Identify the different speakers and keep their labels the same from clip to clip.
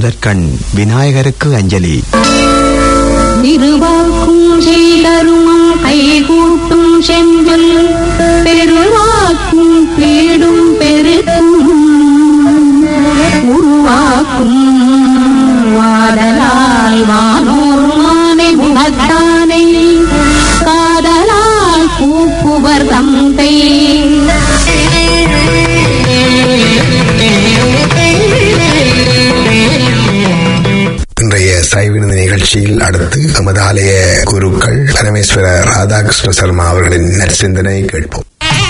Speaker 1: முதற்கண் விநாயகருக்கு அஞ்சலி
Speaker 2: திருவாக்கும் செய்தருமம் கைகூட்டும் செஞ்சொல் பெருவாக்கும் பீடும் பெருக்கும் உருவாக்கும் வாடலால் வானோர் மானை முகத்தானை காதலால் கூப்புவர் தந்தை
Speaker 3: இன்றைய சைவினது நிகழ்ச்சியில் அடுத்து நமது ஆலய குருக்கள் பரமேஸ்வர ராதாகிருஷ்ண சர்மா அவர்களின் நற்சிந்தனை கேட்போம்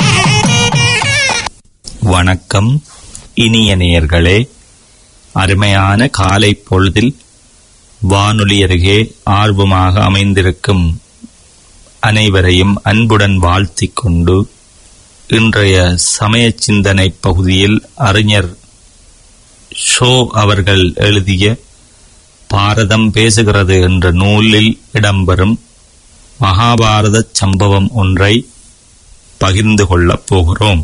Speaker 4: வணக்கம் இனிய நேயர்களே அருமையான காலை பொழுதில் வானொலி அருகே ஆர்வமாக அமைந்திருக்கும் அனைவரையும் அன்புடன் வாழ்த்திக் கொண்டு இன்றைய சமய சிந்தனை பகுதியில் அறிஞர் ஷோ அவர்கள் எழுதிய பாரதம் பேசுகிறது என்ற நூலில் இடம்பெறும் மகாபாரத சம்பவம் ஒன்றை பகிர்ந்து கொள்ளப் போகிறோம்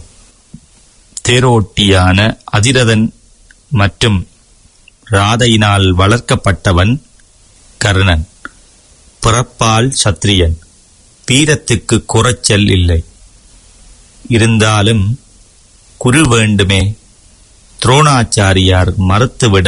Speaker 4: தேரோட்டியான அதிரதன் மற்றும் ராதையினால் வளர்க்கப்பட்டவன் கர்ணன் பிறப்பால் சத்திரியன் வீரத்துக்கு குறைச்சல் இல்லை இருந்தாலும் குரு வேண்டுமே துரோணாச்சாரியார் மறுத்துவிட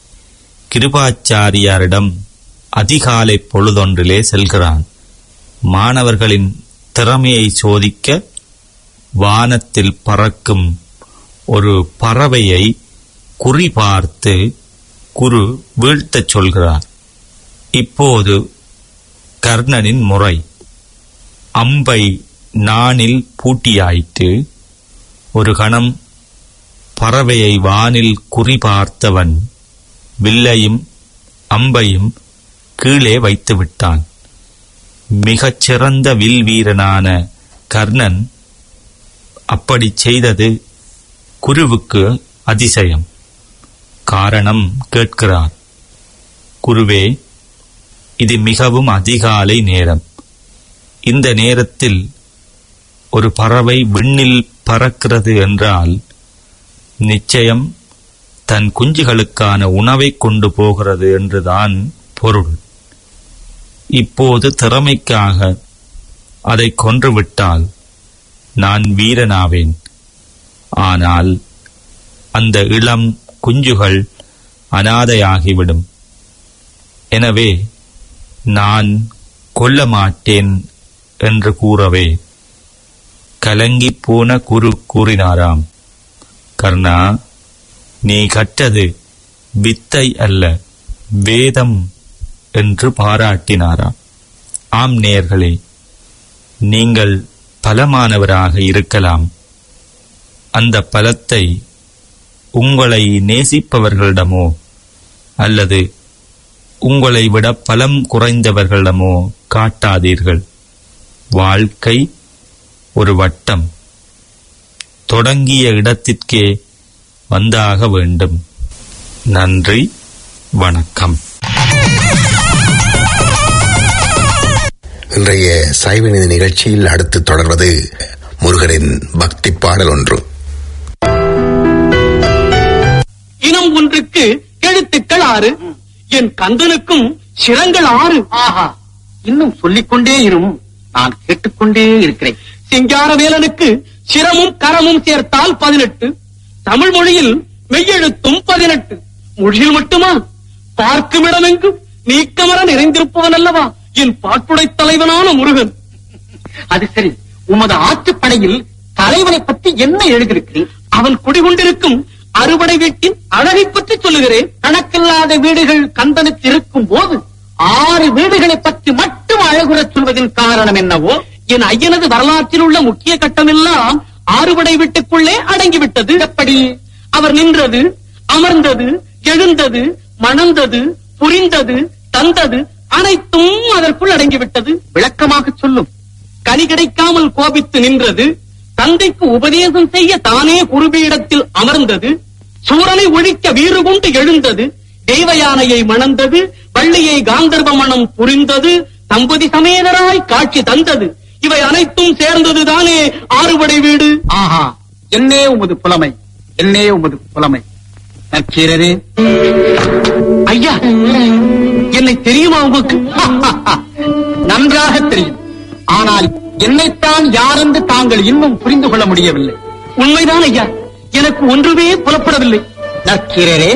Speaker 4: கிருபாச்சாரியாரிடம் அதிகாலை பொழுதொன்றிலே செல்கிறான் மாணவர்களின் திறமையை சோதிக்க வானத்தில் பறக்கும் ஒரு பறவையை குறிபார்த்து குரு வீழ்த்தச் சொல்கிறார் இப்போது கர்ணனின் முறை அம்பை நாணில் பூட்டியாயிற்று ஒரு கணம் பறவையை வானில் குறிபார்த்தவன் வில்லையும் அம்பையும் கீழே வைத்து விட்டான் மிகச் சிறந்த வில் வீரனான கர்ணன் அப்படி செய்தது குருவுக்கு அதிசயம் காரணம் கேட்கிறார் குருவே இது மிகவும் அதிகாலை நேரம் இந்த நேரத்தில் ஒரு பறவை விண்ணில் பறக்கிறது என்றால் நிச்சயம் தன் குஞ்சுகளுக்கான உணவை கொண்டு போகிறது என்றுதான் பொருள் இப்போது திறமைக்காக அதை கொன்றுவிட்டால் நான் வீரனாவேன் ஆனால் அந்த இளம் குஞ்சுகள் அனாதையாகிவிடும் எனவே நான் கொல்ல மாட்டேன் என்று கூறவே கலங்கிப் போன குரு கூறினாராம் கர்ணா நீ கற்றது வித்தை அல்ல வேதம் என்று பாராட்டினாராம் ஆம் நேயர்களே நீங்கள் பலமானவராக இருக்கலாம் அந்த பலத்தை உங்களை நேசிப்பவர்களிடமோ அல்லது உங்களை விட பலம் குறைந்தவர்களிடமோ காட்டாதீர்கள் வாழ்க்கை ஒரு வட்டம் தொடங்கிய இடத்திற்கே வந்தாக வேண்டும் நன்றி வணக்கம்
Speaker 3: இன்றைய சைவநிதி நிகழ்ச்சியில் அடுத்து தொடர்வது முருகனின் பக்தி பாடல் ஒன்று
Speaker 5: இனம் ஒன்றுக்கு எழுத்துக்கள் ஆறு என் கந்தனுக்கும் சிரங்கள் ஆறு
Speaker 6: ஆஹா இன்னும் சொல்லிக்கொண்டே இரும் நான் கேட்டுக்கொண்டே இருக்கிறேன்
Speaker 5: சிங்காரவேலனுக்கு சிரமும் கரமும் சேர்த்தால் பதினெட்டு தமிழ் மொழியில் மெய்யெழுத்தும் பதினெட்டு மொழியில் மட்டுமா பார்க்கும் இடமெங்கும் நீக்கமர நிறைந்திருப்பவன் அல்லவா என் பாட்டுடை தலைவனான முருகன்
Speaker 6: அது சரி உமது ஆற்றுப்படையில் தலைவனை பற்றி என்ன எழுதியிருக்கிறேன்
Speaker 5: அவன் குடிகொண்டிருக்கும் அறுபடை வீட்டின் அழகை பற்றி சொல்லுகிறேன்
Speaker 6: கணக்கில்லாத வீடுகள் கந்தனுக்கு இருக்கும் போது ஆறு வீடுகளை பற்றி மட்டும் அழகுறச் சொல்வதின் காரணம் என்னவோ
Speaker 5: என் ஐயனது வரலாற்றில் உள்ள முக்கிய கட்டமெல்லாம் ஆறுபடை வீட்டுக்குள்ளே அடங்கிவிட்டது எப்படி அவர் நின்றது அமர்ந்தது எழுந்தது மணந்தது புரிந்தது தந்தது அனைத்தும் அதற்குள் அடங்கிவிட்டது
Speaker 6: விளக்கமாக சொல்லும்
Speaker 5: கனி கிடைக்காமல் கோபித்து நின்றது தந்தைக்கு உபதேசம் செய்ய தானே குருபீடத்தில் அமர்ந்தது சூரனை ஒழிக்க வீறு கொண்டு எழுந்தது தெய்வ யானையை மணந்தது வள்ளியை காந்தர்வ மணம் புரிந்தது தம்பதி சமேதராய் காட்சி தந்தது இவை அனைத்தும் சேர்ந்ததுதானே ஆறுபடை வீடு
Speaker 6: ஆஹா என்னே உமது புலமை என்னே உமது புலமை நற்கீரரே ஐயா என்னை தெரியுமா உங்களுக்கு நன்றாக தெரியும் ஆனால் என்னைத்தான் யாரென்று தாங்கள் இன்னும் புரிந்து கொள்ள முடியவில்லை உண்மைதான் ஐயா எனக்கு ஒன்றுமே புலப்படவில்லை நக்கீரரே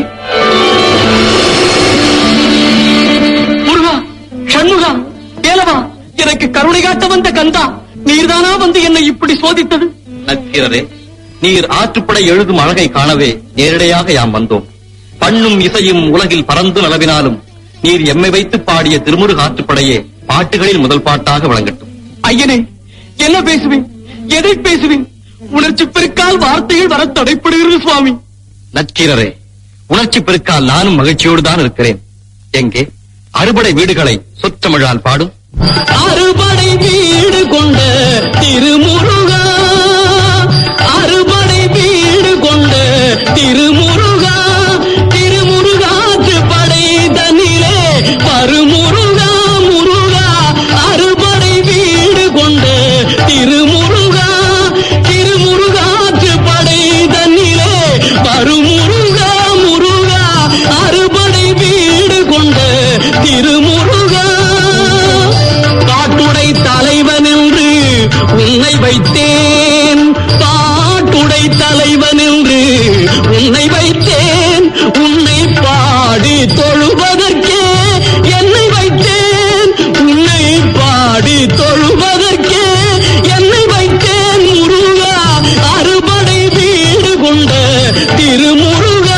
Speaker 6: முருகா சண்முகா ஏலவா எனக்கு கருணை காட்ட வந்த கந்தா நீர்தானா வந்து என்னை இப்படி சோதித்தது
Speaker 5: நக்கீரரே நீர் ஆற்றுப்படை எழுதும் அழகை காணவே நேரடியாக யாம் வந்தோம் பண்ணும் இசையும் உலகில் பறந்து நிலவினாலும் நீர் எம்மை வைத்து பாடிய திருமுருக ஆற்றுப்படையே பாட்டுகளில் முதல் பாட்டாக விளங்கட்டும்
Speaker 6: ஐயனே என்ன பேசுவேன் எதை பேசுவேன் உணர்ச்சி பெருக்கால் வார்த்தைகள் வர தடைப்படுகிறது சுவாமி
Speaker 5: நற்கீரரே உணர்ச்சி பெருக்கால் நானும் மகிழ்ச்சியோடு தான் இருக்கிறேன் எங்கே அறுபடை வீடுகளை சொற்றமிழால் பாடும்
Speaker 6: அறுபடை வீடு கொண்ட திருமுருகா அறுபடை வீடு கொண்ட திருமுருகா திருமுருகாற்று படை தன்னிலே வருமுருகா முருகா அறுபடை வீடு கொண்ட திருமுருகா திருமுருகாற்று படை தன்னிலே வருமுருகா முருகா அறுபடை வீடு கொண்ட திருமுருகா காட்டுடை தலைவன் என்று உன்னை வைத்தேன் காட்டுடை தலைவன் என்று உன்னை வைத்தேன் உன்னை பாடி தொழுவதற்கே என்னை வைத்தேன் உன்னை பாடி தொழுவதற்கே என்னை வைத்தேன் முருகா அறுபடை வீடு கொண்ட திருமுருகா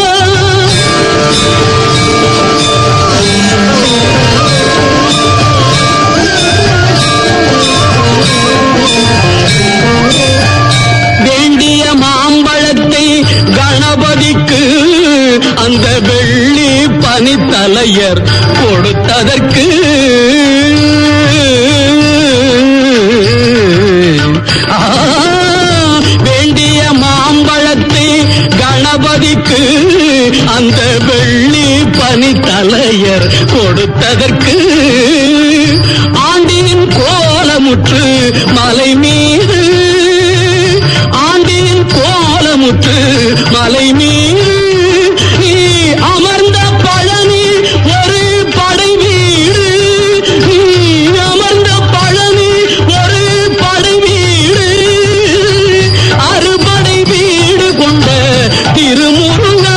Speaker 6: வேண்டிய மாம்பழத்தை கணபதிக்கு அந்த வெள்ளி பனித்தலையர் கொடுத்ததற்கு ஆ, வேண்டிய மாம்பழத்தை கணபதிக்கு அந்த வெள்ளி பனித்தலையர் கொடுத்ததற்கு ஆண்டின் கோலமுற்று மலை மீது ஆண்டின் கோலமுற்று மலை மீது நீ அமர்ந்த பழனி ஒரு படை வீடு நீ அமர்ந்த பழனி ஒரு படை வீடு அறுபடை வீடு கொண்ட திருமுருகா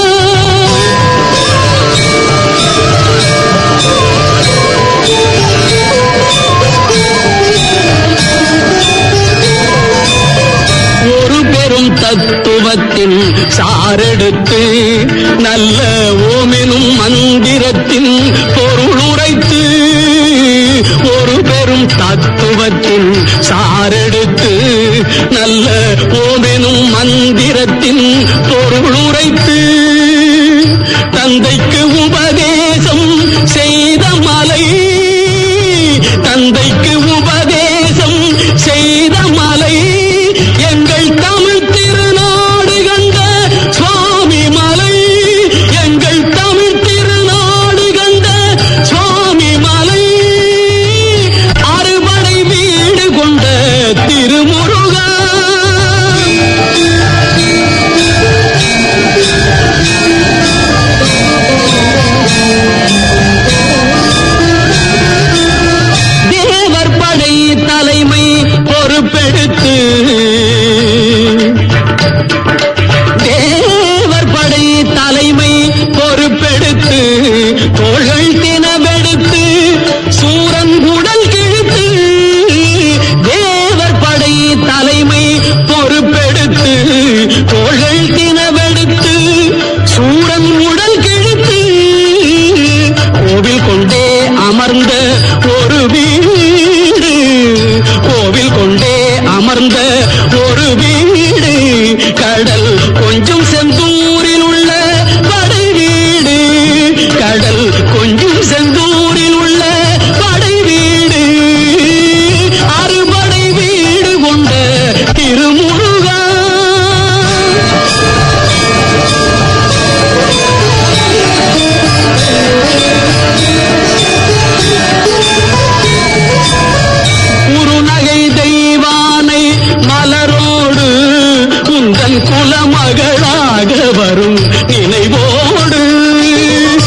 Speaker 6: ஒரு பெரும் தத்துவத்தின் சாரெடுத்து நல்ல ஓமெனும் மந்திரத்தின் பொருள் உரைத்து ஒரு பெரும் தத்துவத்தின் சாரெடுத்து நல்ல ஓமெனும் மந்திரத்தின் பொருள் உரைத்து தந்தைக்கு உபதேசம் செய்த மலை தந்தைக்கு உபதேசம் செய்த மலை எங்கள் தமிழ் திருநாடு கண்ட சுவாமி மலை எங்கள் தமிழ் திருநாடு கண்ட சுவாமி மலை அறுபடை வீடு கொண்ட திருமுருகா தேவர் படை தலைமை பொறுப்பெடுத்து தேவர் படை தலைமை பொறுப்பெடுத்து தோள்கள் தினவெடுத்து சூரன் உடல் கிழித்து தேவர் படை தலைமை பொறுப்பெடுத்து தோள்கள் தினவெடுத்து சூரன் உடல் கிழித்து கோவில் கொண்டே அமர்ந்த ஒரு வீடு கோவில் கொண்டே அமர்ந்த ஒரு வீடு கடல் கொஞ்சம் செந்தூரில் உள்ள படை வீடு கடல் கொஞ்சம் செந்தூரில் உள்ள படை வீடு அறுபடை வீடு கொண்ட திருமுருகா குறுநகை தெய்வானை மலரோடு உந்தன் குலமகளாக வரும் நினைவோடு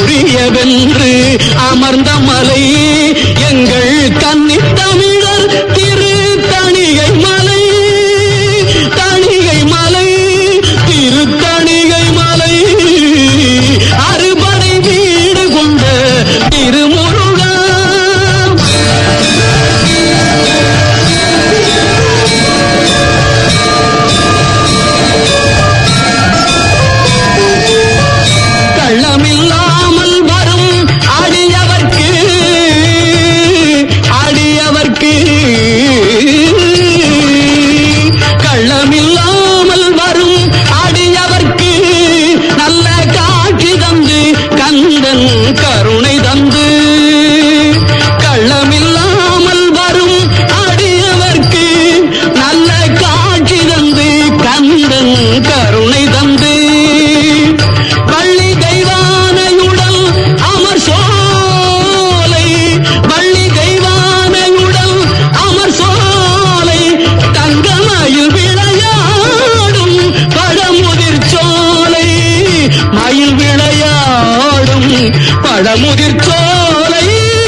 Speaker 5: புரியவென்று அமர்ந்த மலை எங்கள் கன்னி தமிழர் திரு தணிகை மலை தணிகை மலை திரு தணிகை மலை அறுபடை வீடு கொண்ட திருமுருகா கள்ளமில்லாமல் வரும் அடியவர்க்கு அடியவர்க்கு கள்ளமில்லாமல் வரும் அடியவர்க்கு நல்ல காட்சி தந்து கந்தன் கருணை தந்து கள்ளமில்லாமல் வரும் அடியவர்க்கு நல்ல காட்சி தந்து கந்தன் கருணை தந்து வள்ளி தெய்வானையுடல் அமர் சோலை வள்ளி தெய்வானையுடல் அமர் சோலை தங்கமயில் விளையாடும் பழமுதிர் சோலை மயில் விளையாடும் பழமுதிர் சோலை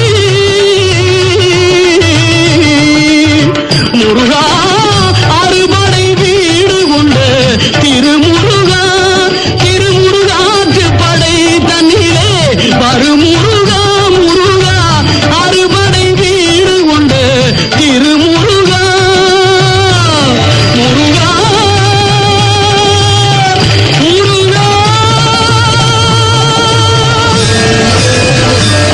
Speaker 5: முருகா அறுபடை வீடு கொண்ட திருமுருகா திருமுருகாற்று படை தன்னிலே வருமுருகா முருகா அறுபடை வீடு கொண்ட திருமுருகா முருகா முருகா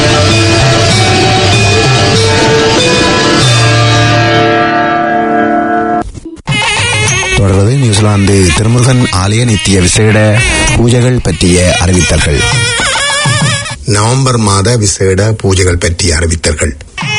Speaker 3: தொடர்வது நியூசிலாந்து திருமுருகன் ஆலய நித்திய விசேட பூஜைகள் பற்றிய அறிவித்தல்கள் நவம்பர் மாத விசேட பூஜைகள் பற்றிய அறிவித்தல்கள்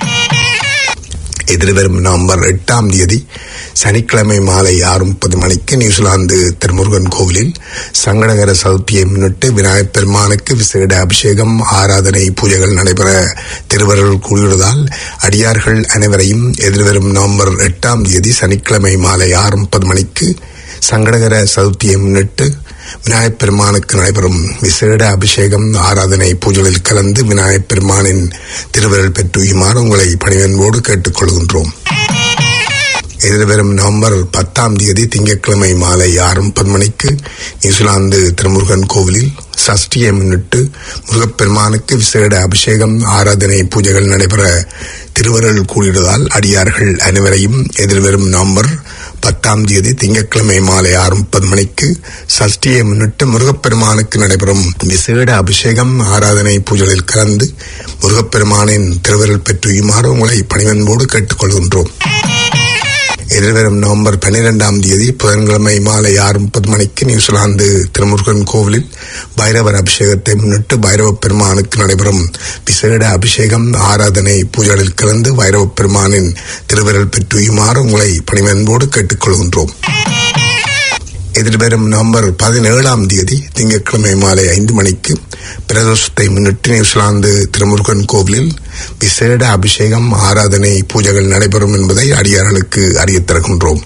Speaker 3: எதிர்வரும் நவம்பர் எட்டாம் தேதி சனிக்கிழமை மாலை ஆறு முப்பது மணிக்கு நியூசிலாந்து திருமுருகன் கோவிலில் சங்கடகர சதுர்த்தியை முன்னிட்டு விநாயகப் பெருமானுக்கு விசேட அபிஷேகம் ஆராதனை பூஜைகள் நடைபெற திருவருள் கூடியுள்ளதால் அடியார்கள் அனைவரையும் எதிர்வரும் நவம்பர் எட்டாம் தேதி சனிக்கிழமை மாலை ஆறு முப்பது மணிக்கு சங்கடகர சதுர்த்தியை முன்னிட்டு விநாயகப் பெருமானுக்கு நடைபெறும் விசேட அபிஷேகம் ஆராதனை பூஜைகளில் கலந்து விநாயகப் பெருமானின் திருவருள் பெற்றுயுமாறு உங்களை பணிவன்போடு கேட்டுக்கொள்கின்றோம் எதிர்வரும் நவம்பர் பத்தாம் தேதி திங்கட்கிழமை மாலை ஆறு முப்பது மணிக்கு நியூசிலாந்து திருமுருகன் கோவிலில் சஷ்டியை முன்னிட்டு முருகப்பெருமானுக்கு விசேட அபிஷேகம் ஆராதனை பூஜைகள் நடைபெற திருவருள் கூடியதால் அடியார்கள் அனைவரையும் எதிர்வரும் நவம்பர் பத்தாம் தேதி திங்கட்கிழமை மாலை ஆறு முப்பது மணிக்கு சஷ்டியை முன்னிட்டு முருகப்பெருமானுக்கு நடைபெறும் விசேட அபிஷேகம் ஆராதனை பூஜைகளில் கலந்து முருகப்பெருமானின் திருவருள் பெற்றுயுமாறு உங்களை பணிவன்போடு கேட்டுக்கொள்கின்றோம் எதிர்வரும் நவம்பர் பன்னிரெண்டாம் தேதி புதன்கிழமை மாலை ஆறு முப்பது மணிக்கு நியூசிலாந்து திருமுருகன் கோவிலில் பைரவர் அபிஷேகத்தை முன்னிட்டு பைரவ பெருமானுக்கு நடைபெறும் விசேட அபிஷேகம் ஆராதனை பூஜைகளில் கலந்து பைரவ பெருமானின் திருவிரல் பெற்றுயுமாறு உங்களை பணிவன்போடு கேட்டுக்கொள்கின்றோம் எதிர்வரும் நவம்பர் பதினேழாம் தேதி திங்கட்கிழமை மாலை ஐந்து மணிக்கு பிரதோஷத்தை முன்னிட்டு நியூசிலாந்து திருமுருகன் கோவிலில் விசேட அபிஷேகம் ஆராதனை பூஜைகள் நடைபெறும் என்பதை அடியார்களுக்கு அறியத் தருகின்றோம்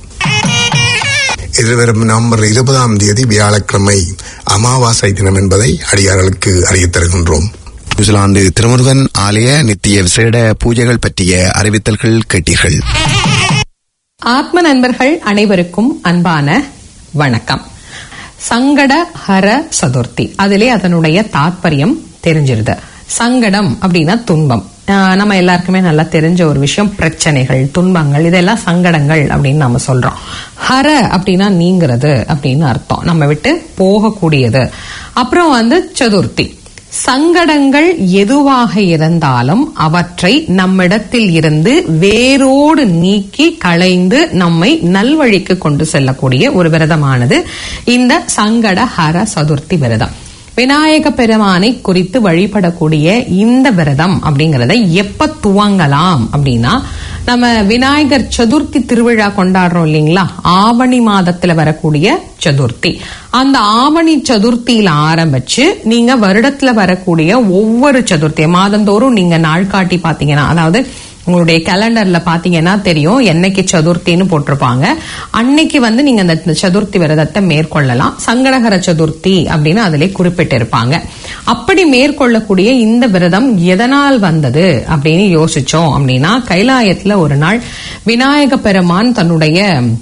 Speaker 3: எதிர்வரும் நவம்பர் இருபதாம் தேதி வியாழக்கிழமை அமாவாசை தினம் என்பதை அடியார்களுக்கு அறியத் தருகின்றோம் நியூசிலாந்து திருமுருகன் ஆலய நித்திய விசேட பூஜைகள் பற்றிய அறிவித்தல்கள் கேட்டீர்கள்
Speaker 7: ஆத்ம நண்பர்கள் அனைவருக்கும் அன்பான வணக்கம் சங்கட ஹர சதுர்த்தி அதிலே அதனுடைய தாத்பரியம் தெரிஞ்சிருது சங்கடம் அப்படின்னா துன்பம் ஆஹ் நம்ம எல்லாருக்குமே நல்லா தெரிஞ்ச ஒரு விஷயம் பிரச்சனைகள் துன்பங்கள் இதெல்லாம் சங்கடங்கள் அப்படின்னு நம்ம சொல்றோம் ஹர அப்படின்னா நீங்கிறது அப்படின்னு அர்த்தம் நம்ம விட்டு போகக்கூடியது அப்புறம் வந்து சதுர்த்தி சங்கடங்கள் எதுவாக இருந்தாலும் அவற்றை நம்மிடத்தில் இருந்து வேரோடு நீக்கி களைந்து நம்மை நல்வழிக்கு கொண்டு செல்லக்கூடிய ஒரு விரதமானது இந்த சங்கட ஹர சதுர்த்தி விரதம் விநாயக பெருமானை குறித்து வழிபடக்கூடிய இந்த விரதம் அப்படிங்கறத எப்ப துவங்கலாம் அப்படின்னா நம்ம விநாயகர் சதுர்த்தி திருவிழா கொண்டாடுறோம் இல்லைங்களா ஆவணி மாதத்துல வரக்கூடிய சதுர்த்தி அந்த ஆவணி சதுர்த்தியில ஆரம்பிச்சு நீங்க வருடத்துல வரக்கூடிய ஒவ்வொரு சதுர்த்தி மாதந்தோறும் நீங்க நாள் காட்டி பாத்தீங்கன்னா அதாவது உங்களுடைய கேலண்டர்ல பாத்தீங்கன்னா தெரியும் என்னைக்கு சதுர்த்தின்னு போட்டிருப்பாங்க அன்னைக்கு வந்து நீங்க அந்த சதுர்த்தி விரதத்தை மேற்கொள்ளலாம் சங்கடகர சதுர்த்தி அப்படின்னு அதிலே குறிப்பிட்டிருப்பாங்க அப்படி மேற்கொள்ளக்கூடிய இந்த விரதம் எதனால் வந்தது அப்படின்னு யோசிச்சோம் அப்படின்னா கைலாயத்துல ஒரு நாள் விநாயக பெருமான் தன்னுடைய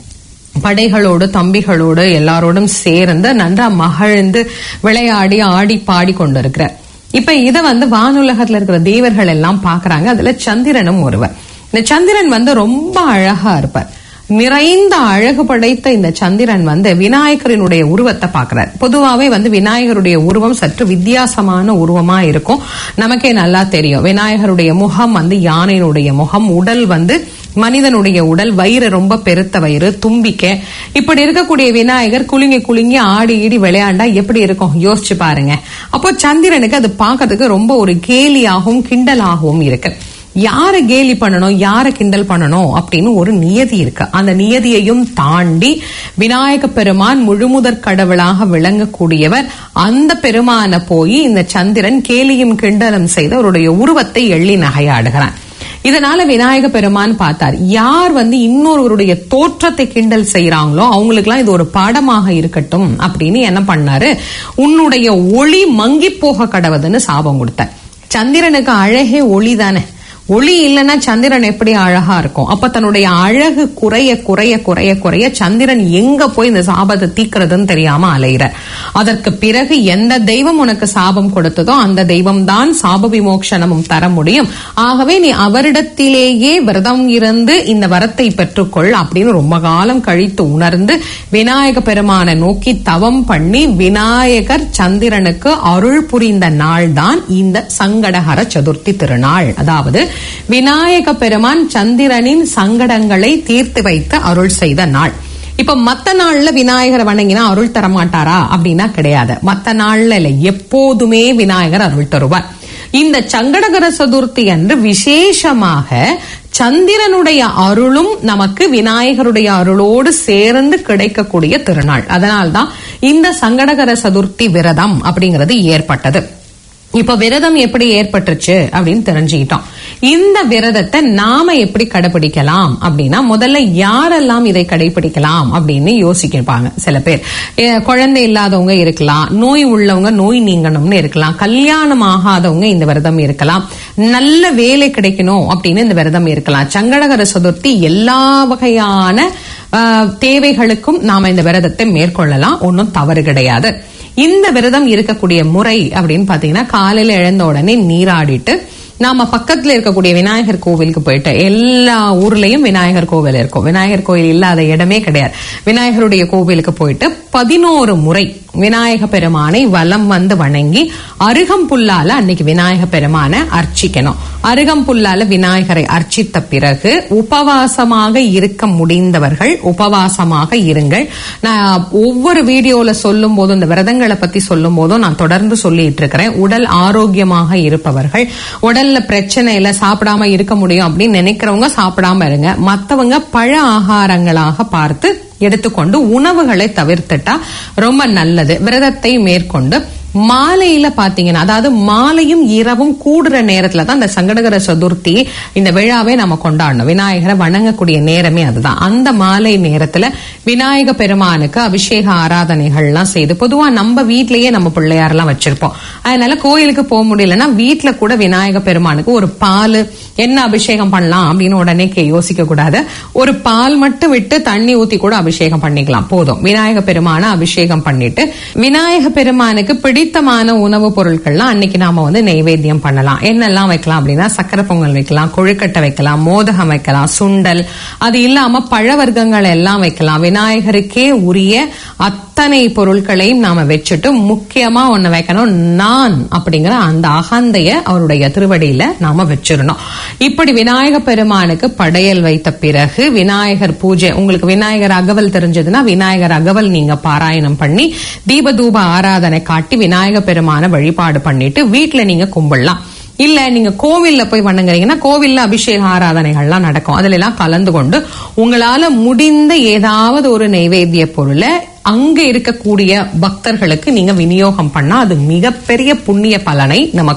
Speaker 7: படைகளோடு தம்பிகளோடு எல்லாரோடும் சேர்ந்து நன்றா மகிழ்ந்து விளையாடி ஆடி பாடி கொண்டிருக்கிறார் இப்ப இத வந்து வானுலகத்துல இருக்கிற தேவர்கள் எல்லாம் பாக்குறாங்க அதுல சந்திரனும் ஒருவர் இந்த சந்திரன் வந்து ரொம்ப அழகா இருப்பார் நிறைந்த அழகு படைத்த இந்த சந்திரன் வந்து விநாயகரினுடைய உருவத்தை பார்க்கிறார் பொதுவாவே வந்து விநாயகருடைய உருவம் சற்று வித்தியாசமான உருவமா இருக்கும் நமக்கே நல்லா தெரியும் விநாயகருடைய முகம் வந்து யானையினுடைய முகம் உடல் வந்து மனிதனுடைய உடல் வயிறு ரொம்ப பெருத்த வயிறு தும்பிக்க இப்படி இருக்கக்கூடிய விநாயகர் குலுங்கி குலுங்கி ஆடி ஈடி விளையாண்டா எப்படி இருக்கும் யோசிச்சு பாருங்க அப்போ சந்திரனுக்கு அது பார்க்கறதுக்கு ரொம்ப ஒரு கேலியாகவும் கிண்டலாகவும் இருக்கு யாரை கேலி பண்ணணும் யாரை கிண்டல் பண்ணணும் அப்படின்னு ஒரு நியதி இருக்கு அந்த நியதியையும் தாண்டி விநாயக பெருமான் முழுமுதற் கடவுளாக விளங்கக்கூடியவர் அந்த பெருமானை போய் இந்த சந்திரன் கேலியும் கிண்டலும் செய்து அவருடைய உருவத்தை எள்ளி நகையாடுகிறான் இதனால விநாயக பெருமான் பார்த்தார் யார் வந்து இன்னொருவருடைய தோற்றத்தை கிண்டல் செய்யறாங்களோ அவங்களுக்குலாம் இது ஒரு பாடமாக இருக்கட்டும் அப்படின்னு என்ன பண்ணாரு உன்னுடைய ஒளி மங்கி போக கடவுதுன்னு சாபம் கொடுத்தார் சந்திரனுக்கு அழகே ஒளி தானே ஒளி இல்லைன்னா சந்திரன் எப்படி அழகா இருக்கும் அப்ப தன்னுடைய அழகு குறைய குறைய குறைய குறைய சந்திரன் எங்க போய் இந்த சாபத்தை தீக்கிறதுன்னு தெரியாம அலையிற அதற்கு பிறகு எந்த தெய்வம் உனக்கு சாபம் கொடுத்ததோ அந்த தெய்வம் தான் சாப விமோக்ஷனமும் தர முடியும் ஆகவே நீ அவரிடத்திலேயே விரதம் இருந்து இந்த வரத்தை பெற்றுக்கொள் அப்படின்னு ரொம்ப காலம் கழித்து உணர்ந்து விநாயக பெருமானை நோக்கி தவம் பண்ணி விநாயகர் சந்திரனுக்கு அருள் புரிந்த நாள் தான் இந்த சங்கடஹர சதுர்த்தி திருநாள் அதாவது விநாயக பெருமான் சந்திரனின் சங்கடங்களை தீர்த்து வைத்து அருள் செய்த நாள் இப்ப மத்த நாள்ல விநாயகரை வணங்கினா அருள் தரமாட்டாரா அப்படின்னா கிடையாது மத்த நாள்ல இல்ல எப்போதுமே விநாயகர் அருள் தருவார் இந்த சங்கடகர சதுர்த்தி அன்று விசேஷமாக சந்திரனுடைய அருளும் நமக்கு விநாயகருடைய அருளோடு சேர்ந்து கிடைக்கக்கூடிய திருநாள் அதனால்தான் இந்த சங்கடகர சதுர்த்தி விரதம் அப்படிங்கிறது ஏற்பட்டது இப்ப விரதம் எப்படி ஏற்பட்டுச்சு அப்படின்னு தெரிஞ்சுக்கிட்டோம் இந்த விரதத்தை நாம எப்படி கடைபிடிக்கலாம் அப்படின்னா முதல்ல யாரெல்லாம் இதை கடைபிடிக்கலாம் அப்படின்னு யோசிக்கிருப்பாங்க சில பேர் எ, குழந்தை இல்லாதவங்க இருக்கலாம் நோய் உள்ளவங்க நோய் நீங்கணும்னு இருக்கலாம் கல்யாணம் ஆகாதவங்க இந்த விரதம் இருக்கலாம் நல்ல வேலை கிடைக்கணும் அப்படின்னு இந்த விரதம் இருக்கலாம் சங்கடகர சதுர்த்தி எல்லா வகையான ஆ, தேவைகளுக்கும் நாம இந்த விரதத்தை மேற்கொள்ளலாம் ஒன்றும் தவறு கிடையாது இந்த விரதம் இருக்கக்கூடிய முறை அப்படின்னு பாத்தீங்கன்னா காலையில எழுந்த உடனே நீராடிட்டு நாம பக்கத்துல இருக்கக்கூடிய விநாயகர் கோவிலுக்கு போயிட்டு எல்லா ஊர்லயும் விநாயகர் கோவில் இருக்கும் விநாயகர் கோவில் இல்லாத இடமே கிடையாது விநாயகருடைய கோவிலுக்கு போயிட்டு பதினோரு முறை விநாயக பெருமானை வலம் வந்து வணங்கி அருகம்புல்லால அன்னைக்கு விநாயக பெருமானை அர்ச்சிக்கணும் அருகம்புல்லால விநாயகரை அர்ச்சித்த பிறகு உபவாசமாக இருக்க முடிந்தவர்கள் உபவாசமாக இருங்கள் நான் ஒவ்வொரு வீடியோல சொல்லும் போதும் இந்த விரதங்களை பத்தி சொல்லும் போதும் நான் தொடர்ந்து சொல்லிட்டு இருக்கிறேன் உடல் ஆரோக்கியமாக இருப்பவர்கள் உடல்ல பிரச்சனை இல்ல சாப்பிடாம இருக்க முடியும் அப்படின்னு நினைக்கிறவங்க சாப்பிடாம இருங்க மத்தவங்க பழ ஆகாரங்களாக பார்த்து எடுத்துக்கொண்டு உணவுகளை தவிர்த்துட்டா ரொம்ப நல்லது விரதத்தை மேற்கொண்டு மாலையில பாத்தீங்கன்னா அதாவது மாலையும் இரவும் கூடுற நேரத்துல தான் இந்த சங்கடகர சதுர்த்தி இந்த விழாவை நம்ம கொண்டாடணும் விநாயகரை வணங்கக்கூடிய நேரமே அதுதான் அந்த மாலை நேரத்துல விநாயக பெருமானுக்கு அபிஷேக ஆராதனைகள்லாம் செய்து பொதுவா நம்ம வீட்லயே நம்ம பிள்ளையாரெல்லாம் வச்சிருப்போம் அதனால கோயிலுக்கு போக முடியலன்னா வீட்ல கூட விநாயக பெருமானுக்கு ஒரு பால் என்ன அபிஷேகம் பண்ணலாம் அப்படின்னு உடனே கே- யோசிக்க கூடாது ஒரு பால் மட்டும் விட்டு தண்ணி ஊத்தி கூட அபிஷேகம் பண்ணிக்கலாம் போதும் விநாயக பெருமான அபிஷேகம் பண்ணிட்டு விநாயக பெருமானுக்கு பிடித்தமான உணவுப் பொருட்கள்லாம் அன்னைக்கு நாம வந்து நெய்வேத்தியம் பண்ணலாம் என்னெல்லாம் வைக்கலாம் அப்படின்னா சக்கரை பொங்கல் வைக்கலாம் கொழுக்கட்டை வைக்கலாம் மோதகம் வைக்கலாம் சுண்டல் அது இல்லாம பழ வர்க்கங்கள் எல்லாம் வைக்கலாம் விநாயகருக்கே உரிய அத்தனை பொருட்களையும் நாம வச்சுட்டு முக்கியமா ஒண்ணு வைக்கணும் நான் அப்படிங்கிற அந்த அகந்தைய அவருடைய திருவடியில நாம வச்சிடணும் இப்படி விநாயக பெருமானுக்கு படையல் வைத்த பிறகு விநாயகர் பூஜை உங்களுக்கு விநாயகர் அகவல் தெரிஞ்சதுன்னா விநாயகர் அகவல் நீங்க பாராயணம் பண்ணி தீப தூப ஆராதனை காட்டி விநாயக பெருமான வழிபாடு பண்ணிட்டு வீட்டுல நீங்க கும்பிடலாம் இல்ல நீங்க கோவில்ல போய் வணங்குறீங்கன்னா கோவில்ல அபிஷேக ஆராதனைகள்லாம் நடக்கும் அதுல எல்லாம் கலந்து கொண்டு உங்களால முடிந்த ஏதாவது ஒரு நைவேத்திய பொருளை அங்க இருக்கக்கூடிய பக்தர்களுக்கு நீங்க விநியோகம் பண்ணா அது மிகப்பெரிய புண்ணிய பலனை நமக்கு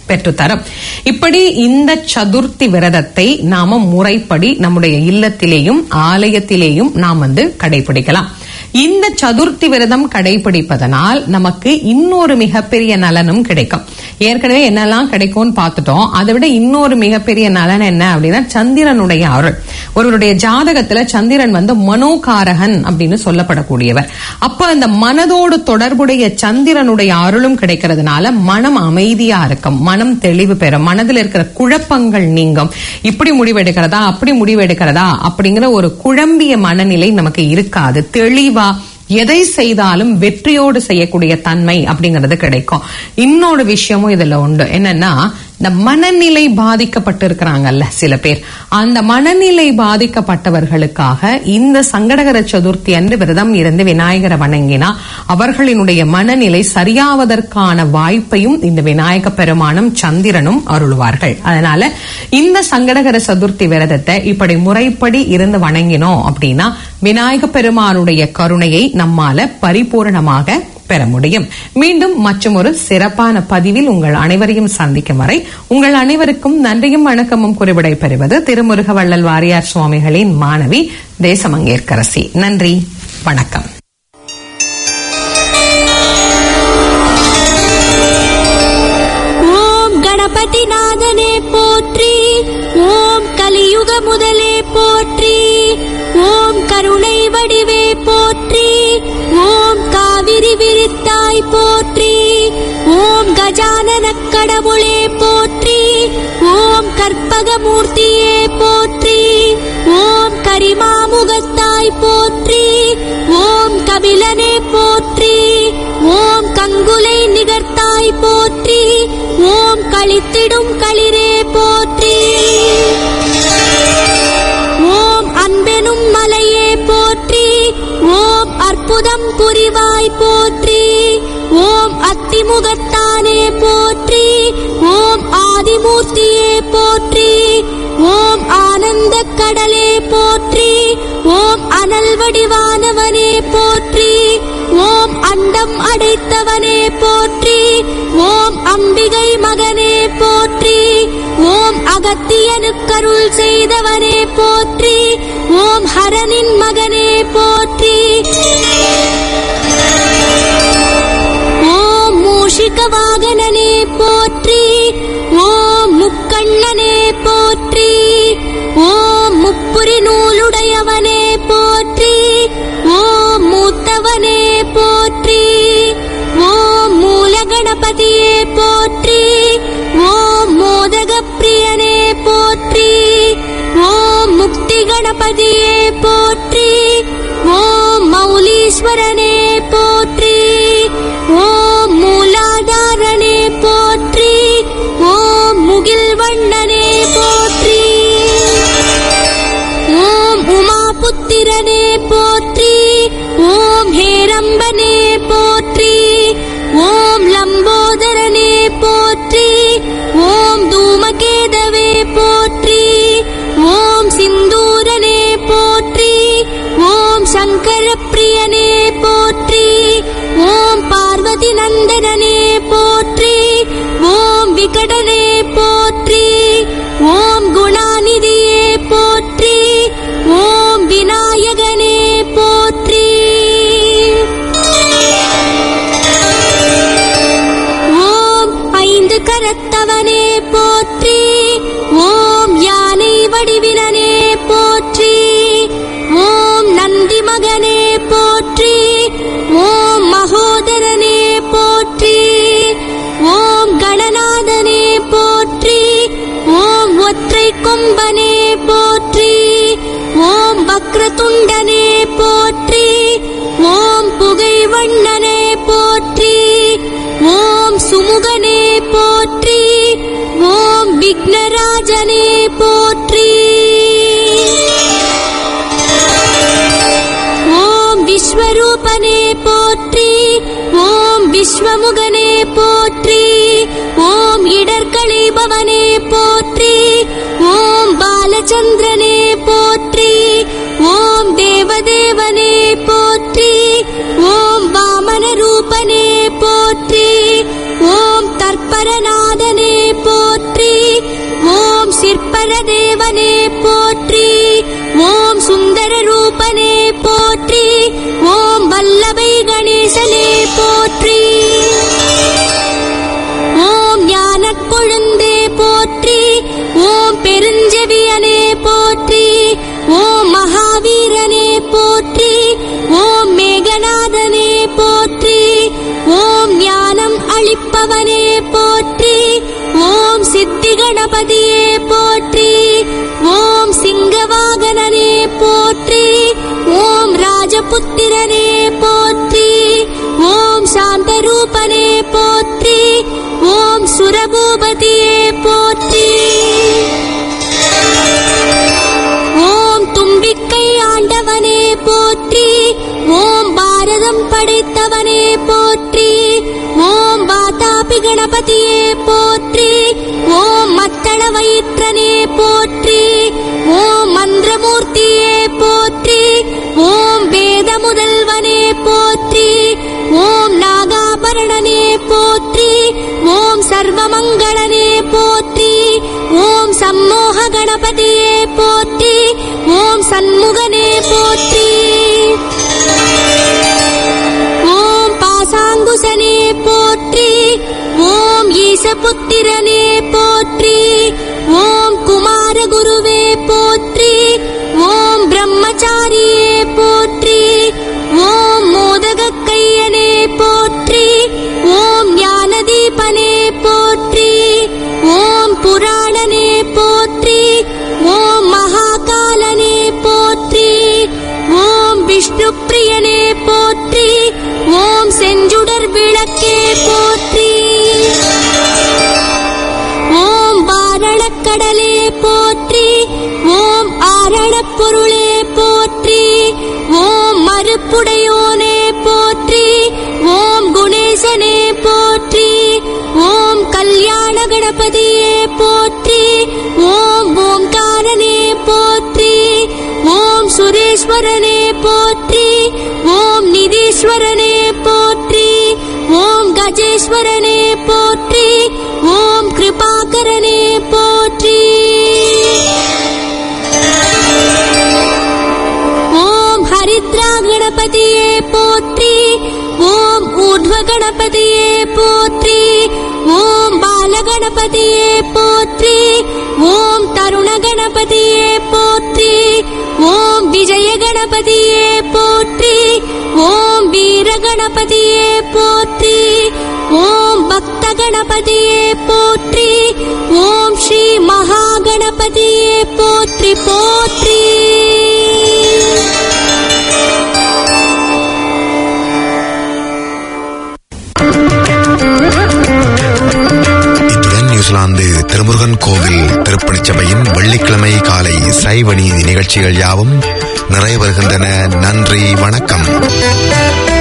Speaker 7: பெற்றுத்தரும் இப்படி இந்த சதுர்த்தி விரதத்தை நாம முறைப்படி நம்முடைய இல்லத்திலேயும் ஆலயத்திலேயும் நாம் வந்து கடைபிடிக்கலாம் இந்த சதுர்த்தி விரதம் கடைபிடிப்பதனால் நமக்கு இன்னொரு மிகப்பெரிய நலனும் கிடைக்கும் ஏற்கனவே என்னெல்லாம் கிடைக்கும்னு பார்த்துட்டோம் அதை விட இன்னொரு மிகப்பெரிய நலன் என்ன அப்படின்னா சந்திரனுடைய அருள் ஒருவருடைய ஜாதகத்துல சந்திரன் வந்து மனோகாரகன் அப்படின்னு சொல்லப்படக்கூடியவர் அப்ப அந்த மனதோடு தொடர்புடைய சந்திரனுடைய அருளும் கிடைக்கிறதுனால மனம் அமைதியா இருக்கும் மனம் தெளிவு பெறும் மனதில் இருக்கிற குழப்பங்கள் நீங்கும் இப்படி முடிவெடுக்கிறதா அப்படி முடிவெடுக்கிறதா அப்படிங்கிற ஒரு குழம்பிய மனநிலை நமக்கு இருக்காது தெளிவா எதை செய்தாலும் வெற்றியோடு செய்யக்கூடிய தன்மை அப்படிங்கிறது கிடைக்கும் இன்னொரு விஷயமும் இதுல உண்டு என்னன்னா இந்த மனநிலை பாதிக்கப்பட்டு இருக்கிறாங்கல்ல சில பேர் அந்த மனநிலை பாதிக்கப்பட்டவர்களுக்காக இந்த சங்கடகர சதுர்த்தி அன்று விரதம் இருந்து விநாயகரை வணங்கினா அவர்களினுடைய மனநிலை சரியாவதற்கான வாய்ப்பையும் இந்த விநாயக பெருமானும் சந்திரனும் அருள்வார்கள் அதனால இந்த சங்கடகர சதுர்த்தி விரதத்தை இப்படி முறைப்படி இருந்து வணங்கினோம் அப்படின்னா விநாயக பெருமானுடைய கருணையை நம்மால பரிபூரணமாக பெற முடியும் மீண்டும் மற்றும் ஒரு சிறப்பான பதிவில் உங்கள் அனைவரையும் சந்திக்கும் வரை உங்கள் அனைவருக்கும் நன்றியும் வணக்கமும் குறிவிடை பெறுவது திருமுருக வள்ளல் வாரியார் சுவாமிகளின் மாணவி தேசமங்கேற்கரசி நன்றி வணக்கம்
Speaker 8: ஓம் கணபதிநாதனே போற்றி ஓம் கலியுக முதலே போற்றி ஓம் கருணை வடிவே போற்றி ஓம் காவிரி விரித்தாய் போற்றி ஓம் கஜானன கடவுளே போற்றி ஓம் கற்பகமூர்த்தியே போற்றி ஓம் கரிமாமுகத்தாய் போற்றி ஓம் கபிலனே போற்றி ஓம் கங்குலை நிகர்த்தாய் போற்றி ஓம் களித்திடும் களிரே போற்றி ஓம் அன்பெனும் மலையே போற்றி ஓம் அற்புதம் புரிவாய் போற்றி ஓம் அத்திமுகத்தானே போற்றி ஓம் ஆதிமூர்த்தியே போற்றி ஓம் ஆனந்த கடலே போற்றி ஓம் அனல் வடிவானவனே போற்றி ஓம் அண்டம் அடைத்தவனே போற்றி ஓம் அம்பிகை மகனே போற்றி ஓம் அகத்தியனுக்கருள் செய்தவனே போற்றி ஓம் ஹரனின் மகனே போற்றி ஓம் மூஷிக வாகனனே போற்றி ஓம் முக்கண்ணனே போற்றி ஓம் முப்புரி நூலுடையவனே போற்றி ஓம் மூத்தவனே போற்றி ஓம் மூலகணபதியே போற்றி ஓம் மோதக பிரியனே போற்றி ஓம் முக்தி கணபதியே போற்றி ஓம் மௌலீஸ்வரனே போற்றி ஓம் மூலாதாரனே போற்றி ஓம் முகில் வண்ணனே போற்றி ஓம் உமாபுத்திரனே போற்றி ஓம் ஹேரம்பனே போற்றி ஓம் லம்போதரனே போற்றி ஓம் தூமகேதவே போற்றி ஓம் சிந்தூரனே போற்றி ஓம் சங்கர பிரியனே போற்றி ஓம் பார்வதி நந்தனனே போற்றி ஓம் விகடனே போற்றி ஓம் குணாநிதியே போற்றி ஓம் விநாயகனே போற்றி ஓம் ஐந்து கரத்தவனே போற்றி ஓம் யானை வடிவினனே போற்றி ஓம் நந்தி மகனே போற்றி ஓம் மகோதரனே போற்றி ஓம் கணநாதனே போற்றி ஓம் ஒற்றை கொம்பனே போற்றி ஓம் வக்ரதுண்டனே போற்றி ஓம் புகை வண்ணனே போற்றி ஓம் சுமுகனே போற்றி ஓம் விக்னராஜனே போற்றி ஓம் விஸ்வரூபனே போற்றி ஓம் விஸ்வமுகனே போற்றி ஓம் இடர்களைபவனே போற்றி ஓம் பாலச்சந்திரனே போற்றி ஓம் தேவதேவனே போற்றி ஓம் வாமன ரூபனே போற்றி ஓம் தற்பரநாதனே தேவனே போற்றி ஓம் சுந்தர ரூபனே போற்றி ஓம் வல்லபை கணேசனே போற்றி ஓம் ஞானக் கொழுந்தே போற்றி ஓம் பெருஞ்செவியனே போற்றி ஓம் மகாவீரனே போற்றி ஓம் மேகநாதனே போற்றி ஓம் ஞானம் அளிப்பவனே போற்றி ஓம் சித்தி கணபதியே போற்றி ஓம் சிங்கவாகனனே போற்றி ஓம் ராஜபுத்திரனே போற்றி ஓம் சாந்தரூபனே போற்றி ஓம் சுரபூபதியே போற்றி ஓம் தும்பிக்கை ஆண்டவனே போற்றி ஓம் பாரதம் படைத்தவனே போற்றி ஓம் வாதாபி கணபதியே போற்றி ஓம் மத்தள வயிற்றனே போற்றி ஓம் மந்திரமூர்த்தியே போற்றி ஓம் வேத முதல்வனே போற்றி ஓம் நாகாபரணனே போற்றி ஓம் சர்வமங்களனே போற்றி ஓம் சம்மோக கணபதியே போற்றி ஓம் சண்முகனே போற்றி ஓம் பாசாங்குசனே போற்றி ஓம் ஈசபுத்திரனே போற்றி ஓம் குமாரகுருவே போற்றி ஓம் பிரம்மச்சாரியே போற்றி ஓம் மோதகக் கையனே போற்றி ஓம் ஞானதீபனே போற்றி ஓம் புராணனே போற்றி ஓம் மகாகாலனே போற்றி ஓம் விஷ்ணு பிரியனே போற்றி ஓம் செஞ்சுடர் விளக்கே போற்றி ஓம் வாரணக்கடலே போற்றி ஓம் ஆரணப் பொருளே போற்றி ஓம் மறுப்புடையோனே போற்றி ஓம் குணேசனே போற்றி ஓம் கல்யாண கணபதியே போற்றி ஓம் ஓம்காரனே போற்றி ஓம் சுரேஸ்வரனே போற்றி ஓம் நிதீஸ்வரனே போற்றி ஓம் கஜேஸ்வரனே போற்றி ஓம் கிருபாகரனே போற்றி ஓம் ஹரித்ரா கணபதியே போற்றி ஓம் ஊர்ಧ್ವ கணபதியே போற்றி ஓம் பாலகணபதியே போற்றி ஓம் தருண கணபதியே போற்றி ஓம் விஜய கணபதியே போற்றி ஓம் வீர கணபதியே போற்றி ஓம் பக்த கணபதியே போற்றி ஓம் ஸ்ரீ மகாகணபதியே போற்றி போற்றி
Speaker 3: இத்துடன் நியூசிலாந்து திருமுருகன் கோவில் திருப்பணிச் சபையின் வெள்ளிக்கிழமை காலை சைவ நீதி நிகழ்ச்சிகள் யாவும் நிறைவு வருகின்றன நன்றி வணக்கம்